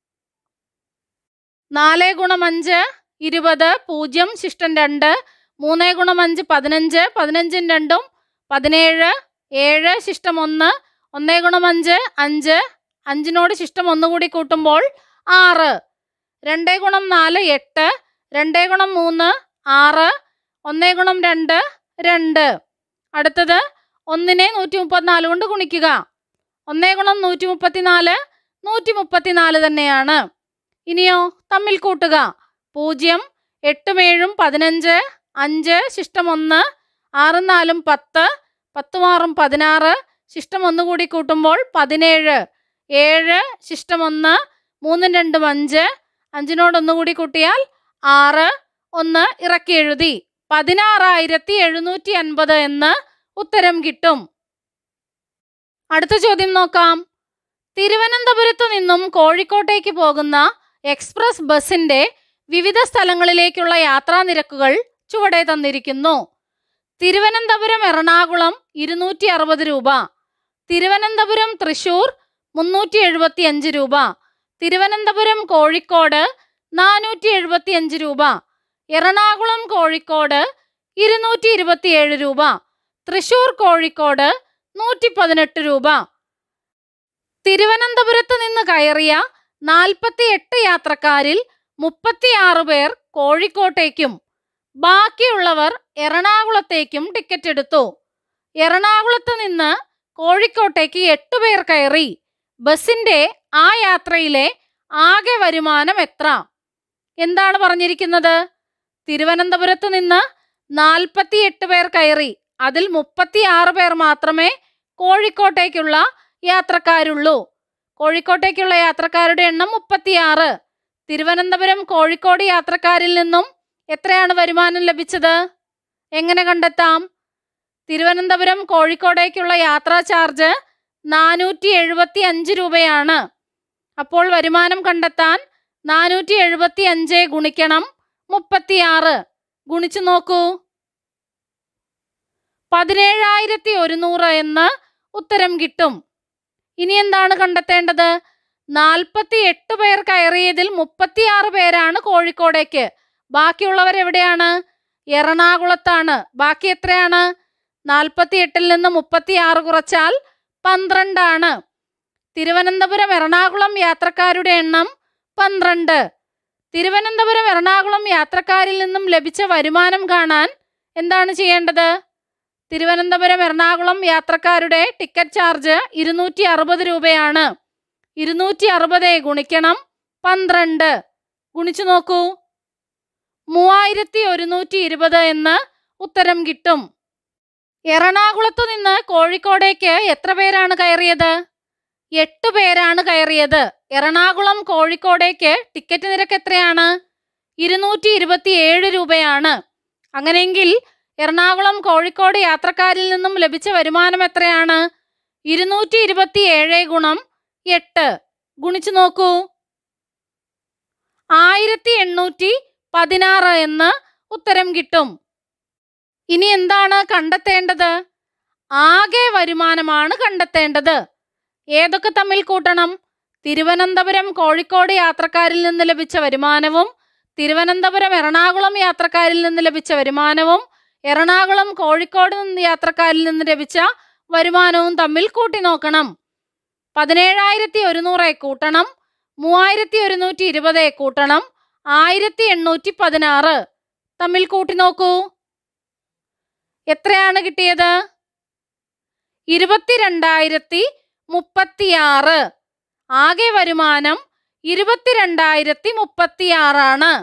നാല് ഗുണം അഞ്ച് ഇരുപത് പൂജ്യം ശിഷ്ടം രണ്ട് മൂന്ന് ഗുണം അഞ്ച് പതിനഞ്ച് പതിനഞ്ചും രണ്ടും പതിനേഴ് ഏഴ് ശിഷ്ടം ഒന്ന് ഒന്നേ ഗുണം അഞ്ച് അഞ്ച് അഞ്ചിനോട് ശിഷ്ടം ഒന്നുകൂടി കൂട്ടുമ്പോൾ ആറ് രണ്ടേ ഗുണം നാല് എട്ട് രണ്ടേ ഗുണം മൂന്ന് ആറ് ഒന്നേ ഗുണം രണ്ട് രണ്ട് അടുത്തത് ഒന്നിനെ നൂറ്റി മുപ്പത്തിനാല് കൊണ്ട് ഗുണിക്കുക ഒന്നേ ഗുണം നൂറ്റി മുപ്പത്തിനാല് നൂറ്റി മുപ്പത്തിനാല് തന്നെയാണ് ഇനിയോ തമ്മിൽ കൂട്ടുക പൂജ്യം എട്ടും ഏഴും പതിനഞ്ച് അഞ്ച് ശിഷ്ടം ഒന്ന് ആറും നാലും പത്ത് പത്തും ആറും പതിനാറ് ശിഷ്ടം ഒന്നുകൂടി കൂട്ടുമ്പോൾ പതിനേഴ് ഏഴ് ശിഷ്ടം ഒന്ന് മൂന്നും രണ്ടും അഞ്ച് അഞ്ചിനോട് ഒന്നുകൂടി കൂട്ടിയാൽ ആറ് ഒന്ന് ഇറക്കി എഴുതി പതിനാറായിരത്തി എഴുന്നൂറ്റി അൻപത് എന്ന് ഉത്തരം കിട്ടും അടുത്ത ചോദ്യം നോക്കാം തിരുവനന്തപുരത്തു നിന്നും കോഴിക്കോട്ടേക്ക് പോകുന്ന എക്സ്പ്രസ് ബസിന്റെ വിവിധ സ്ഥലങ്ങളിലേക്കുള്ള യാത്രാ നിരക്കുകൾ ചുവടെ തന്നിരിക്കുന്നു തിരുവനന്തപുരം എറണാകുളം ഇരുന്നൂറ്റി അറുപത് രൂപ തിരുവനന്തപുരം തൃശൂർ മുന്നൂറ്റി എഴുപത്തി അഞ്ച് രൂപ തിരുവനന്തപുരം കോഴിക്കോട് നാനൂറ്റി എഴുപത്തി അഞ്ച് രൂപ എറണാകുളം കോഴിക്കോട് ഇരുന്നൂറ്റി ഇരുപത്തിയേഴ് രൂപ തൃശൂർ കോഴിക്കോട് നൂറ്റി പതിനെട്ട് രൂപ തിരുവനന്തപുരത്ത് നിന്ന് കയറിയ നാൽപ്പത്തി എട്ട് യാത്രക്കാരിൽ മുപ്പത്തിയാറ് പേർ കോഴിക്കോട്ടേക്കും ബാക്കിയുള്ളവർ എറണാകുളത്തേക്കും ടിക്കറ്റ് എടുത്തു എറണാകുളത്ത് നിന്ന് കോഴിക്കോട്ടേക്ക് എട്ട് പേർ കയറി ബസിന്റെ ആ യാത്രയിലെ ആകെ വരുമാനം എത്ര എന്താണ് പറഞ്ഞിരിക്കുന്നത് തിരുവനന്തപുരത്ത് നിന്ന് നാൽപ്പത്തി എട്ട് പേർ കയറി അതിൽ മുപ്പത്തിയാറ് പേർ മാത്രമേ കോഴിക്കോട്ടേക്കുള്ള യാത്രക്കാരുള്ളൂ കോഴിക്കോട്ടേക്കുള്ള യാത്രക്കാരുടെ എണ്ണം മുപ്പത്തിയാറ് തിരുവനന്തപുരം കോഴിക്കോട് യാത്രക്കാരിൽ നിന്നും എത്രയാണ് വരുമാനം ലഭിച്ചത് എങ്ങനെ കണ്ടെത്താം തിരുവനന്തപുരം കോഴിക്കോടേക്കുള്ള യാത്രാ ചാർജ് നാനൂറ്റി എഴുപത്തി അഞ്ച് രൂപയാണ് അപ്പോൾ വരുമാനം കണ്ടെത്താൻ നാനൂറ്റി എഴുപത്തി അഞ്ച് ഗുണിക്കണം മുപ്പത്തിയാറ് ഗുണിച്ചു നോക്കൂ പതിനേഴായിരത്തി ഒരുന്നൂറ് എന്ന് ഉത്തരം കിട്ടും ഇനി എന്താണ് കണ്ടെത്തേണ്ടത് നാൽപ്പത്തി എട്ട് പേർ കയറിയതിൽ മുപ്പത്തിയാറ് പേരാണ് കോഴിക്കോടേക്ക് ബാക്കിയുള്ളവർ എവിടെയാണ് എറണാകുളത്താണ് ബാക്കി എത്രയാണ് നാൽപ്പത്തി എട്ടിൽ നിന്ന് മുപ്പത്തിയാറ് കുറച്ചാൽ പന്ത്രണ്ടാണ് തിരുവനന്തപുരം എറണാകുളം യാത്രക്കാരുടെ എണ്ണം പന്ത്രണ്ട് തിരുവനന്തപുരം എറണാകുളം യാത്രക്കാരിൽ നിന്നും ലഭിച്ച വരുമാനം കാണാൻ എന്താണ് ചെയ്യേണ്ടത് തിരുവനന്തപുരം എറണാകുളം യാത്രക്കാരുടെ ടിക്കറ്റ് ചാർജ് ഇരുന്നൂറ്റി അറുപത് രൂപയാണ് ഇരുന്നൂറ്റി അറുപത് ഗുണിക്കണം പന്ത്രണ്ട് ഗുണിച്ചു നോക്കൂ മൂവായിരത്തി ഒരുന്നൂറ്റി ഇരുപത് എന്ന് ഉത്തരം കിട്ടും എറണാകുളത്തു നിന്ന് കോഴിക്കോടേക്ക് എത്ര പേരാണ് കയറിയത് എട്ട് പേരാണ് കയറിയത് എറണാകുളം കോഴിക്കോടേക്ക് ടിക്കറ്റ് നിരക്ക് എത്രയാണ് ഇരുന്നൂറ്റി ഇരുപത്തി ഏഴ് രൂപയാണ് അങ്ങനെയെങ്കിൽ എറണാകുളം കോഴിക്കോട് യാത്രക്കാരിൽ നിന്നും ലഭിച്ച വരുമാനം എത്രയാണ് ഇരുന്നൂറ്റി ഇരുപത്തി ഏഴ് ഗുണം എട്ട് ഗുണിച്ചു നോക്കൂ ആയിരത്തി എണ്ണൂറ്റി പതിനാറ് എന്ന് ഉത്തരം കിട്ടും ഇനി എന്താണ് കണ്ടെത്തേണ്ടത് ആകെ വരുമാനമാണ് കണ്ടെത്തേണ്ടത് ഏതൊക്കെ തമ്മിൽ കൂട്ടണം തിരുവനന്തപുരം കോഴിക്കോട് യാത്രക്കാരിൽ നിന്ന് ലഭിച്ച വരുമാനവും തിരുവനന്തപുരം എറണാകുളം യാത്രക്കാരിൽ നിന്ന് ലഭിച്ച വരുമാനവും എറണാകുളം കോഴിക്കോട് നിന്ന് യാത്രക്കാരിൽ നിന്ന് ലഭിച്ച വരുമാനവും തമ്മിൽ കൂട്ടി നോക്കണം പതിനേഴായിരത്തി ഒരുന്നൂറെ കൂട്ടണം മൂവായിരത്തി ഒരുന്നൂറ്റി ഇരുപതെ കൂട്ടണം ആയിരത്തി എണ്ണൂറ്റി പതിനാറ് തമ്മിൽ കൂട്ടി നോക്കൂ എത്രയാണ് കിട്ടിയത് ഇരുപത്തിരണ്ടായിരത്തി മുപ്പത്തിയാറ് ആകെ വരുമാനം ഇരുപത്തിരണ്ടായിരത്തി മുപ്പത്തിയാറാണ്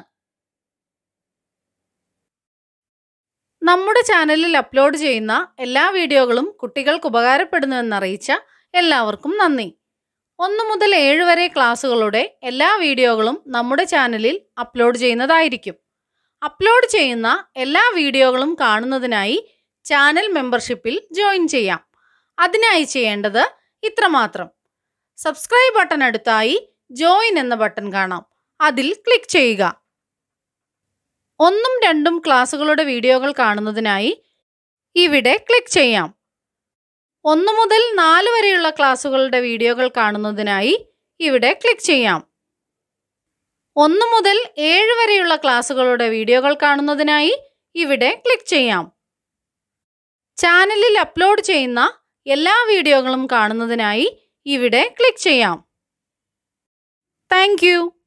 നമ്മുടെ ചാനലിൽ അപ്ലോഡ് ചെയ്യുന്ന എല്ലാ വീഡിയോകളും കുട്ടികൾക്ക് ഉപകാരപ്പെടുന്നുവെന്നറിയിച്ച എല്ലാവർക്കും നന്ദി ഒന്ന് മുതൽ ഏഴ് വരെ ക്ലാസ്സുകളുടെ എല്ലാ വീഡിയോകളും നമ്മുടെ ചാനലിൽ അപ്ലോഡ് ചെയ്യുന്നതായിരിക്കും അപ്ലോഡ് ചെയ്യുന്ന എല്ലാ വീഡിയോകളും കാണുന്നതിനായി ചാനൽ മെമ്പർഷിപ്പിൽ ജോയിൻ ചെയ്യാം അതിനായി ചെയ്യേണ്ടത് ഇത്രമാത്രം സബ്സ്ക്രൈബ് ബട്ടൺ അടുത്തായി ജോയിൻ എന്ന ബട്ടൺ കാണാം അതിൽ ക്ലിക്ക് ചെയ്യുക ഒന്നും രണ്ടും ക്ലാസ്സുകളുടെ വീഡിയോകൾ കാണുന്നതിനായി ഇവിടെ ക്ലിക്ക് ചെയ്യാം ഒന്ന് മുതൽ നാല് വരെയുള്ള ക്ലാസ്സുകളുടെ വീഡിയോകൾ കാണുന്നതിനായി ഇവിടെ ക്ലിക്ക് ചെയ്യാം ഒന്ന് മുതൽ ഏഴ് വരെയുള്ള ക്ലാസ്സുകളുടെ വീഡിയോകൾ കാണുന്നതിനായി ഇവിടെ ക്ലിക്ക് ചെയ്യാം ചാനലിൽ അപ്ലോഡ് ചെയ്യുന്ന എല്ലാ വീഡിയോകളും കാണുന്നതിനായി ഇവിടെ ക്ലിക്ക് ചെയ്യാം താങ്ക്